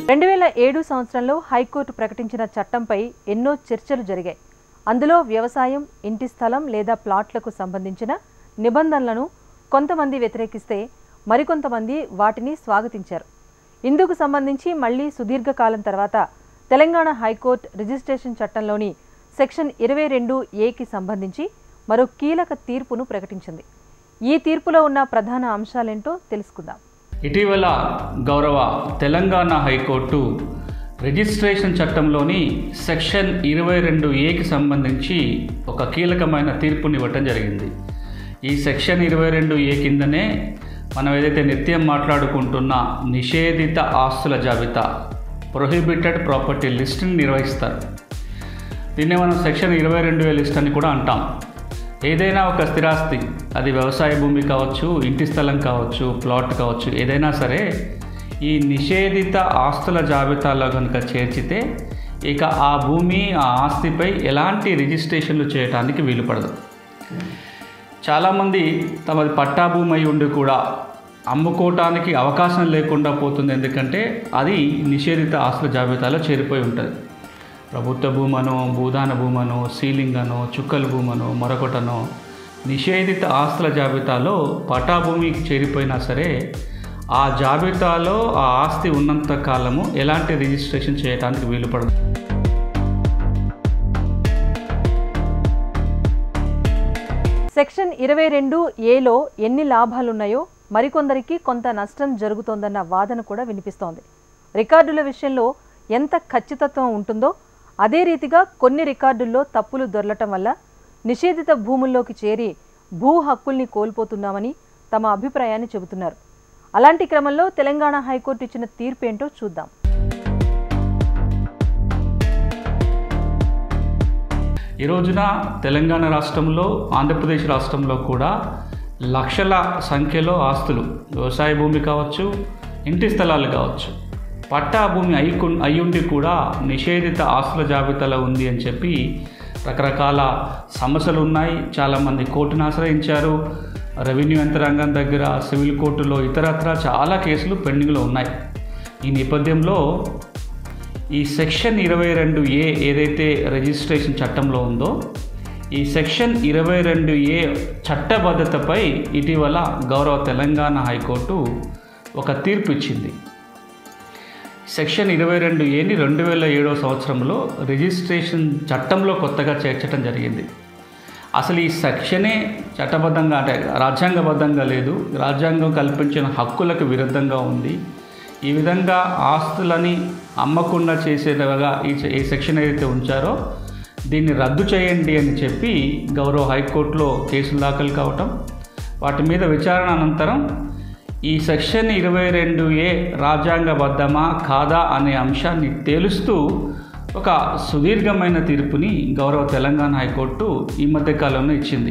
రెండు వేల ఏడు సంవత్సరంలో హైకోర్టు ప్రకటించిన చట్టంపై ఎన్నో చర్చలు జరిగాయి అందులో వ్యవసాయం ఇంటి స్థలం లేదా ప్లాట్లకు సంబంధించిన నిబంధనలను కొంతమంది వ్యతిరేకిస్తే మరికొంతమంది వాటిని స్వాగతించారు ఇందుకు సంబంధించి మళ్లీ సుదీర్ఘకాలం తర్వాత తెలంగాణ హైకోర్టు రిజిస్ట్రేషన్ చట్టంలోని సెక్షన్ ఇరవై రెండు ఏకి సంబంధించి మరో కీలక తీర్పును ప్రకటించింది ఈ తీర్పులో ఉన్న ప్రధాన అంశాలేంటో తెలుసుకుందాం ఇటీవల గౌరవ తెలంగాణ హైకోర్టు రిజిస్ట్రేషన్ చట్టంలోని సెక్షన్ ఇరవై రెండు ఏకి సంబంధించి ఒక కీలకమైన తీర్పుని ఇవ్వటం జరిగింది ఈ సెక్షన్ ఇరవై రెండు ఏ కిందనే మనం ఏదైతే నిత్యం మాట్లాడుకుంటున్న నిషేధిత ఆస్తుల జాబితా ప్రొహిబిటెడ్ ప్రాపర్టీ లిస్ట్ని నిర్వహిస్తారు దీన్నే మనం సెక్షన్ ఇరవై రెండు ఏ లిస్ట్ అని కూడా అంటాం ఏదైనా ఒక స్థిరాస్తి అది వ్యవసాయ భూమి కావచ్చు ఇంటి స్థలం కావచ్చు ప్లాట్ కావచ్చు ఏదైనా సరే ఈ నిషేధిత ఆస్తుల జాబితాలో కనుక చేర్చితే ఇక ఆ భూమి ఆ ఆస్తిపై ఎలాంటి రిజిస్ట్రేషన్లు చేయడానికి వీలు పడదు చాలామంది తమది పట్టా భూమి అయి ఉండి కూడా అమ్ముకోవటానికి అవకాశం లేకుండా పోతుంది ఎందుకంటే అది నిషేధిత ఆస్తుల జాబితాలో చేరిపోయి ఉంటుంది ప్రభుత్వ భూమనో భూదాన భూమనో సీలింగ్ అనో చుక్కల భూమనో మరొకటనో నిషేధిత ఆస్తుల జాబితాలో పట్టా భూమికి చేరిపోయినా సరే ఆ జాబితాలో ఆ ఆస్తి ఉన్నంత కాలము ఎలాంటి రిజిస్ట్రేషన్ చేయడానికి వీలు పడదు సెక్షన్ ఇరవై రెండు ఏలో ఎన్ని లాభాలున్నాయో మరికొందరికి కొంత నష్టం జరుగుతోందన్న వాదన కూడా వినిపిస్తోంది రికార్డుల విషయంలో ఎంత ఖచ్చితత్వం ఉంటుందో అదే రీతిగా కొన్ని రికార్డుల్లో తప్పులు దొరలటం వల్ల నిషేధిత భూముల్లోకి చేరి భూ హక్కుల్ని కోల్పోతున్నామని తమ అభిప్రాయాన్ని చెబుతున్నారు అలాంటి క్రమంలో తెలంగాణ హైకోర్టు ఇచ్చిన తీర్పు ఏంటో చూద్దాం ఈ రోజున తెలంగాణ రాష్ట్రంలో ఆంధ్రప్రదేశ్ రాష్ట్రంలో కూడా లక్షల సంఖ్యలో ఆస్తులు వ్యవసాయ భూమి కావచ్చు ఇంటి స్థలాలు కావచ్చు పట్టా భూమి అయి అయ్యుండి కూడా నిషేధిత ఆస్తుల జాబితాలో ఉంది అని చెప్పి రకరకాల సమస్యలు ఉన్నాయి చాలామంది కోర్టును ఆశ్రయించారు రెవెన్యూ యంత్రాంగం దగ్గర సివిల్ కోర్టులో ఇతరత్ర చాలా కేసులు పెండింగ్లో ఉన్నాయి ఈ నేపథ్యంలో ఈ సెక్షన్ ఇరవై రెండు ఏ ఏదైతే రిజిస్ట్రేషన్ చట్టంలో ఉందో ఈ సెక్షన్ ఇరవై రెండు ఏ చట్టబద్ధతపై ఇటీవల గౌరవ తెలంగాణ హైకోర్టు ఒక తీర్పు ఇచ్చింది సెక్షన్ ఇరవై రెండు ఏని రెండు వేల ఏడవ సంవత్సరంలో రిజిస్ట్రేషన్ చట్టంలో కొత్తగా చేర్చడం జరిగింది అసలు ఈ సెక్షనే చట్టబద్ధంగా అంటే రాజ్యాంగబద్ధంగా లేదు రాజ్యాంగం కల్పించిన హక్కులకు విరుద్ధంగా ఉంది ఈ విధంగా ఆస్తులని అమ్మకుండా చేసేదిగా ఈ ఈ సెక్షన్ ఏదైతే ఉంచారో దీన్ని రద్దు చేయండి అని చెప్పి గౌరవ హైకోర్టులో కేసులు దాఖలు కావటం వాటి మీద విచారణ అనంతరం ఈ సెక్షన్ ఇరవై రెండు ఏ రాజ్యాంగబద్ధమా కాదా అనే అంశాన్ని తేలుస్తూ ఒక సుదీర్ఘమైన తీర్పుని గౌరవ తెలంగాణ హైకోర్టు ఈ మధ్య కాలంలో ఇచ్చింది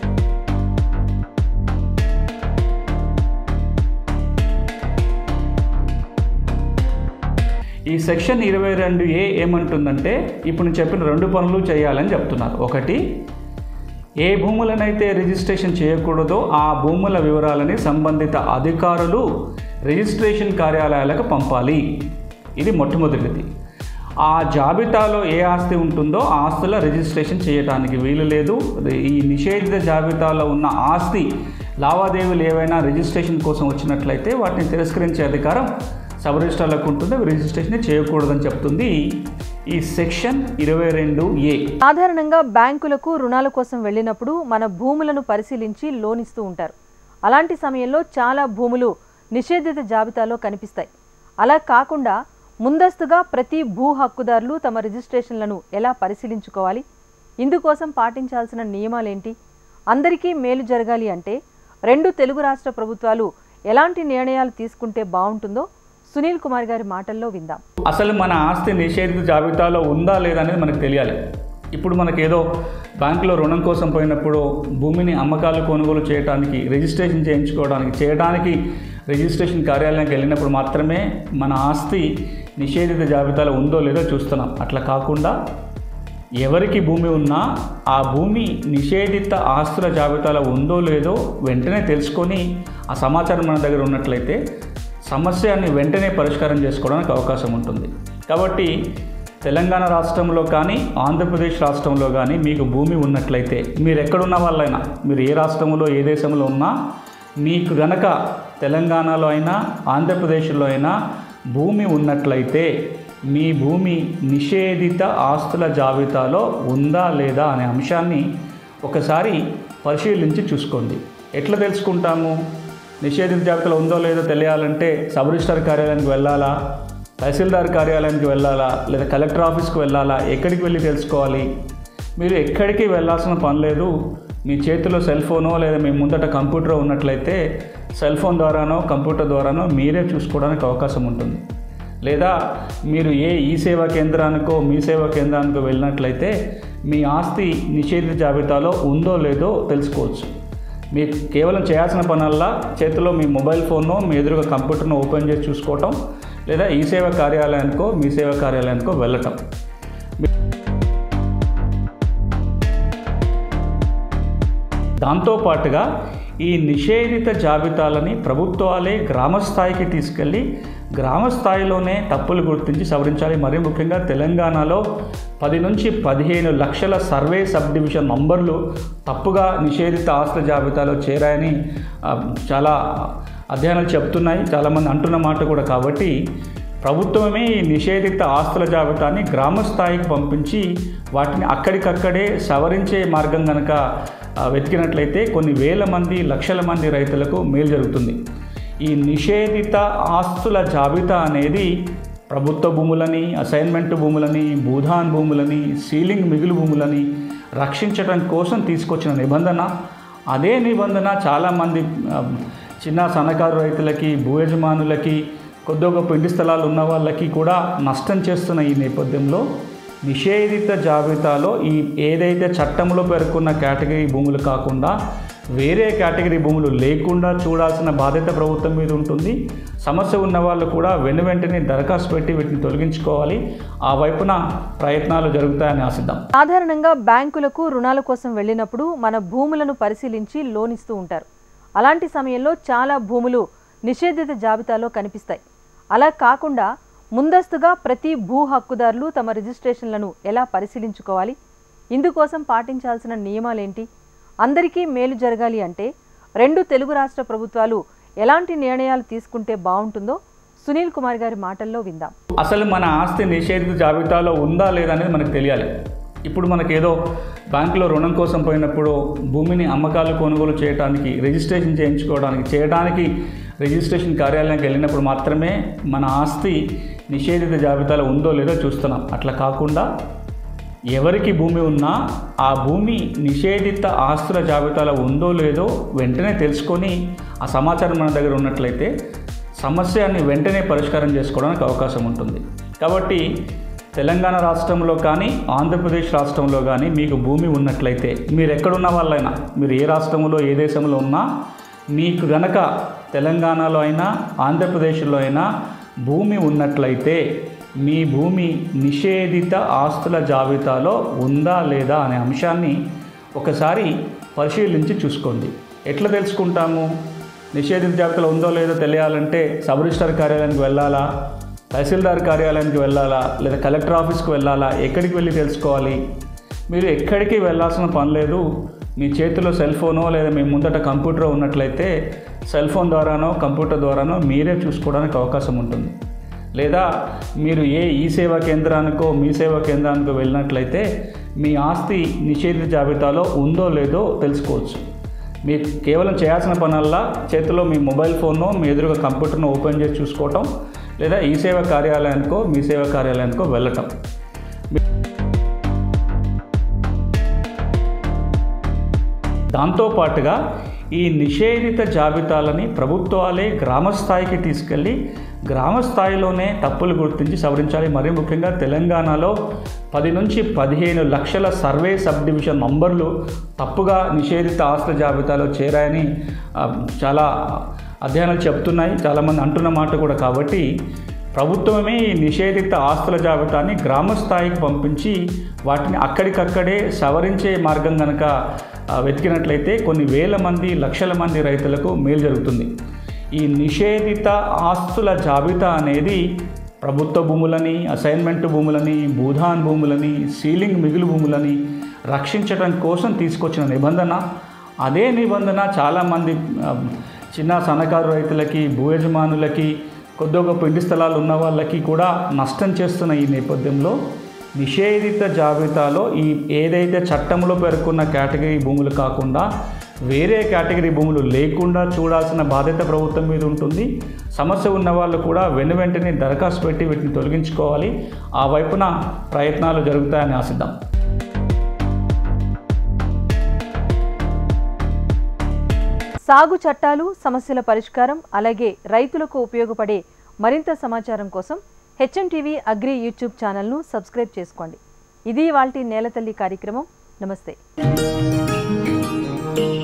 ఈ సెక్షన్ ఇరవై రెండు ఏ ఏమంటుందంటే ఇప్పుడు నేను చెప్పిన రెండు పనులు చేయాలని చెప్తున్నారు ఒకటి ఏ భూములనైతే రిజిస్ట్రేషన్ చేయకూడదో ఆ భూముల వివరాలని సంబంధిత అధికారులు రిజిస్ట్రేషన్ కార్యాలయాలకు పంపాలి ఇది మొట్టమొదటిది ఆ జాబితాలో ఏ ఆస్తి ఉంటుందో ఆ ఆస్తుల రిజిస్ట్రేషన్ చేయడానికి వీలు లేదు ఈ నిషేధిత జాబితాలో ఉన్న ఆస్తి లావాదేవీలు ఏవైనా రిజిస్ట్రేషన్ కోసం వచ్చినట్లయితే వాటిని తిరస్కరించే అధికారం సబ్ రిజిస్ట్రార్లకు ఉంటుంది అవి రిజిస్ట్రేషన్ చేయకూడదని చెప్తుంది ఈ సెక్షన్ ఇరవై రెండు ఏ సాధారణంగా బ్యాంకులకు రుణాల కోసం వెళ్ళినప్పుడు మన భూములను పరిశీలించి లోన్ ఇస్తూ ఉంటారు అలాంటి సమయంలో చాలా భూములు నిషేధిత జాబితాలో కనిపిస్తాయి అలా కాకుండా ముందస్తుగా ప్రతి భూ హక్కుదారులు తమ రిజిస్ట్రేషన్లను ఎలా పరిశీలించుకోవాలి ఇందుకోసం పాటించాల్సిన నియమాలేంటి అందరికీ మేలు జరగాలి అంటే రెండు తెలుగు రాష్ట్ర ప్రభుత్వాలు ఎలాంటి నిర్ణయాలు తీసుకుంటే బాగుంటుందో సునీల్ కుమార్ గారి మాటల్లో విందాం అసలు మన ఆస్తి నిషేధిత జాబితాలో ఉందా లేదా అనేది మనకు తెలియాలి ఇప్పుడు మనకేదో బ్యాంకులో రుణం కోసం పోయినప్పుడు భూమిని అమ్మకాలు కొనుగోలు చేయడానికి రిజిస్ట్రేషన్ చేయించుకోవడానికి చేయడానికి రిజిస్ట్రేషన్ కార్యాలయానికి వెళ్ళినప్పుడు మాత్రమే మన ఆస్తి నిషేధిత జాబితాలో ఉందో లేదో చూస్తున్నాం అట్లా కాకుండా ఎవరికి భూమి ఉన్నా ఆ భూమి నిషేధిత ఆస్తుల జాబితాలో ఉందో లేదో వెంటనే తెలుసుకొని ఆ సమాచారం మన దగ్గర ఉన్నట్లయితే సమస్యని వెంటనే పరిష్కారం చేసుకోవడానికి అవకాశం ఉంటుంది కాబట్టి తెలంగాణ రాష్ట్రంలో కానీ ఆంధ్రప్రదేశ్ రాష్ట్రంలో కానీ మీకు భూమి ఉన్నట్లయితే మీరు ఎక్కడున్న వాళ్ళైనా మీరు ఏ రాష్ట్రంలో ఏ దేశంలో ఉన్నా మీకు గనక తెలంగాణలో అయినా ఆంధ్రప్రదేశ్లో అయినా భూమి ఉన్నట్లయితే మీ భూమి నిషేధిత ఆస్తుల జాబితాలో ఉందా లేదా అనే అంశాన్ని ఒకసారి పరిశీలించి చూసుకోండి ఎట్లా తెలుసుకుంటాము నిషేధిత జాబితాలో ఉందో లేదో తెలియాలంటే సబ్ రిజిస్టర్ కార్యాలయానికి వెళ్ళాలా తహసీల్దార్ కార్యాలయానికి వెళ్ళాలా లేదా కలెక్టర్ ఆఫీస్కి వెళ్ళాలా ఎక్కడికి వెళ్ళి తెలుసుకోవాలి మీరు ఎక్కడికి వెళ్ళాల్సిన పని లేదు మీ చేతిలో సెల్ ఫోనో లేదా మీ ముందట కంప్యూటర్ ఉన్నట్లయితే సెల్ ఫోన్ ద్వారానో కంప్యూటర్ ద్వారానో మీరే చూసుకోవడానికి అవకాశం ఉంటుంది లేదా మీరు ఏ ఈ సేవా కేంద్రానికో మీ సేవా కేంద్రానికో వెళ్ళినట్లయితే మీ ఆస్తి నిషేధిత జాబితాలో ఉందో లేదో తెలుసుకోవచ్చు మీరు కేవలం చేయాల్సిన పనల్లా చేతిలో మీ మొబైల్ ఫోన్నో మీ ఎదురుగా కంప్యూటర్ను ఓపెన్ చేసి చూసుకోవటం లేదా ఈ సేవా కార్యాలయానికో మీ సేవా కార్యాలయానికో వెళ్ళటం దాంతోపాటుగా ఈ నిషేధిత జాబితాలని ప్రభుత్వాలే గ్రామ స్థాయికి తీసుకెళ్ళి గ్రామ స్థాయిలోనే తప్పులు గుర్తించి సవరించాలి మరీ ముఖ్యంగా తెలంగాణలో పది నుంచి పదిహేను లక్షల సర్వే సబ్ డివిజన్ నంబర్లు తప్పుగా నిషేధిత ఆస్తుల జాబితాలో చేరాయని ఆ, చాలా అధ్యయనాలు చెప్తున్నాయి చాలామంది అంటున్న మాట కూడా కాబట్టి ప్రభుత్వమే ఈ నిషేధిత ఆస్తుల జాబితాని గ్రామ స్థాయికి పంపించి వాటిని అక్కడికక్కడే సవరించే మార్గం కనుక ఆ, వెతికినట్లయితే కొన్ని వేల మంది లక్షల మంది రైతులకు మేలు జరుగుతుంది ఈ నిషేధిత ఆస్తుల జాబితా అనేది ప్రభుత్వ భూములని అసైన్మెంట్ భూములని భూధాన్ భూములని సీలింగ్ మిగులు భూములని రక్షించడం కోసం తీసుకొచ్చిన నిబంధన అదే నిబంధన చాలామంది ఆ, చిన్న సన్నకారు రైతులకి భూ యజమానులకి కొద్ది గొప్ప ఇంటి స్థలాలు ఉన్న వాళ్ళకి కూడా నష్టం చేస్తున్న ఈ నేపథ్యంలో నిషేధిత జాబితాలో ఈ ఏదైతే చట్టంలో పేర్కొన్న కేటగిరీ భూములు కాకుండా వేరే కేటగిరీ భూములు లేకుండా చూడాల్సిన బాధ్యత ప్రభుత్వం మీద ఉంటుంది సమస్య ఉన్న వాళ్ళు కూడా వెను వెంటనే దరఖాస్తు పెట్టి వీటిని తొలగించుకోవాలి ఆ వైపున ప్రయత్నాలు జరుగుతాయని ఆశిద్దాం సాధారణంగా బ్యాంకులకు రుణాల కోసం వెళ్ళినప్పుడు మన భూములను పరిశీలించి లోన్ ఇస్తూ ఉంటారు అలాంటి సమయంలో చాలా భూములు నిషేధిత జాబితాలో కనిపిస్తాయి అలా కాకుండా ముందస్తుగా ప్రతి భూ హక్కుదారులు తమ రిజిస్ట్రేషన్లను ఎలా పరిశీలించుకోవాలి ఇందుకోసం పాటించాల్సిన నియమాలేంటి అందరికీ మేలు జరగాలి అంటే రెండు తెలుగు రాష్ట్ర ప్రభుత్వాలు ఎలాంటి నిర్ణయాలు తీసుకుంటే బాగుంటుందో సునీల్ కుమార్ గారి మాటల్లో విందాం అసలు మన ఆస్తి నిషేధిత జాబితాలో ఉందా లేదా అనేది మనకు తెలియాలి ఇప్పుడు మనకేదో బ్యాంకులో రుణం కోసం పోయినప్పుడు భూమిని అమ్మకాలు కొనుగోలు చేయడానికి రిజిస్ట్రేషన్ చేయించుకోవడానికి చేయడానికి రిజిస్ట్రేషన్ కార్యాలయానికి వెళ్ళినప్పుడు మాత్రమే మన ఆస్తి నిషేధిత జాబితాలో ఉందో లేదో చూస్తున్నాం అట్లా కాకుండా ఎవరికి భూమి ఉన్నా ఆ భూమి నిషేధిత ఆస్తుల జాబితాలో ఉందో లేదో వెంటనే తెలుసుకొని ఆ సమాచారం మన దగ్గర ఉన్నట్లయితే సమస్యని వెంటనే పరిష్కారం చేసుకోవడానికి అవకాశం ఉంటుంది కాబట్టి తెలంగాణ రాష్ట్రంలో కానీ ఆంధ్రప్రదేశ్ రాష్ట్రంలో కానీ మీకు భూమి ఉన్నట్లయితే మీరు ఎక్కడున్న వాళ్ళైనా మీరు ఏ రాష్ట్రంలో ఏ దేశంలో ఉన్నా మీకు గనక తెలంగాణలో అయినా ఆంధ్రప్రదేశ్లో అయినా భూమి ఉన్నట్లయితే మీ భూమి నిషేధిత ఆస్తుల జాబితాలో ఉందా లేదా అనే అంశాన్ని ఒకసారి పరిశీలించి చూసుకోండి ఎట్లా తెలుసుకుంటాము నిషేధిత జాబితాలో ఉందో లేదో తెలియాలంటే సబ్ రిజిస్టర్ కార్యాలయానికి వెళ్ళాలా తహసీల్దార్ కార్యాలయానికి వెళ్ళాలా లేదా కలెక్టర్ ఆఫీస్కి వెళ్ళాలా ఎక్కడికి వెళ్ళి తెలుసుకోవాలి మీరు ఎక్కడికి వెళ్ళాల్సిన పని లేదు మీ చేతిలో సెల్ ఫోనో లేదా మీ ముందట కంప్యూటర్ ఉన్నట్లయితే సెల్ ఫోన్ ద్వారానో కంప్యూటర్ ద్వారానో మీరే చూసుకోవడానికి అవకాశం ఉంటుంది లేదా మీరు ఏ ఈ సేవా కేంద్రానికో మీ సేవా కేంద్రానికో వెళ్ళినట్లయితే మీ ఆస్తి నిషేధిత జాబితాలో ఉందో లేదో తెలుసుకోవచ్చు మీకు కేవలం చేయాల్సిన పనల్లా చేతిలో మీ మొబైల్ ఫోన్నో మీ ఎదురుగా కంప్యూటర్ను ఓపెన్ చేసి చూసుకోవటం లేదా ఈ సేవా కార్యాలయానికో మీ సేవా కార్యాలయానికో వెళ్ళటం దాంతోపాటుగా ఈ నిషేధిత జాబితాలని ప్రభుత్వాలే గ్రామ స్థాయికి తీసుకెళ్ళి గ్రామ స్థాయిలోనే తప్పులు గుర్తించి సవరించాలి మరీ ముఖ్యంగా తెలంగాణలో పది నుంచి పదిహేను లక్షల సర్వే సబ్ డివిజన్ నంబర్లు తప్పుగా నిషేధిత ఆస్తుల జాబితాలో చేరాయని ఆ, చాలా అధ్యయనాలు చెప్తున్నాయి చాలామంది అంటున్న మాట కూడా కాబట్టి ప్రభుత్వమే ఈ నిషేధిత ఆస్తుల జాబితాని గ్రామ స్థాయికి పంపించి వాటిని అక్కడికక్కడే సవరించే మార్గం కనుక ఆ, వెతికినట్లయితే కొన్ని వేల మంది లక్షల మంది రైతులకు మేలు జరుగుతుంది ఈ నిషేధిత ఆస్తుల జాబితా అనేది ప్రభుత్వ భూములని అసైన్మెంట్ భూములని భూధాన్ భూములని సీలింగ్ మిగులు భూములని రక్షించడం కోసం తీసుకొచ్చిన నిబంధన అదే నిబంధన చాలామంది ఆ, చిన్న సన్నకారు రైతులకి భూ యజమానులకి కొద్ది గొప్ప ఇంటి స్థలాలు ఉన్న వాళ్ళకి కూడా నష్టం చేస్తున్న ఈ నేపథ్యంలో నిషేధిత జాబితాలో ఈ ఏదైతే చట్టంలో పేర్కొన్న కేటగిరీ భూములు కాకుండా వేరే కేటగిరీ భూములు లేకుండా చూడాల్సిన బాధ్యత ప్రభుత్వం మీద ఉంటుంది సమస్య ఉన్న వాళ్ళు కూడా వెను వెంటనే దరఖాస్తు పెట్టి వీటిని తొలగించుకోవాలి ఆ వైపున ప్రయత్నాలు జరుగుతాయని ఆశిద్దాం సాగు చట్టాలు సమస్యల పరిష్కారం అలాగే రైతులకు ఉపయోగపడే మరింత సమాచారం కోసం హెచ్ఎం టీవీ అగ్రి యూట్యూబ్ ఛానల్ను సబ్స్క్రైబ్ చేసుకోండి ఇది వాళ్ళ నేలతల్లి కార్యక్రమం నమస్తే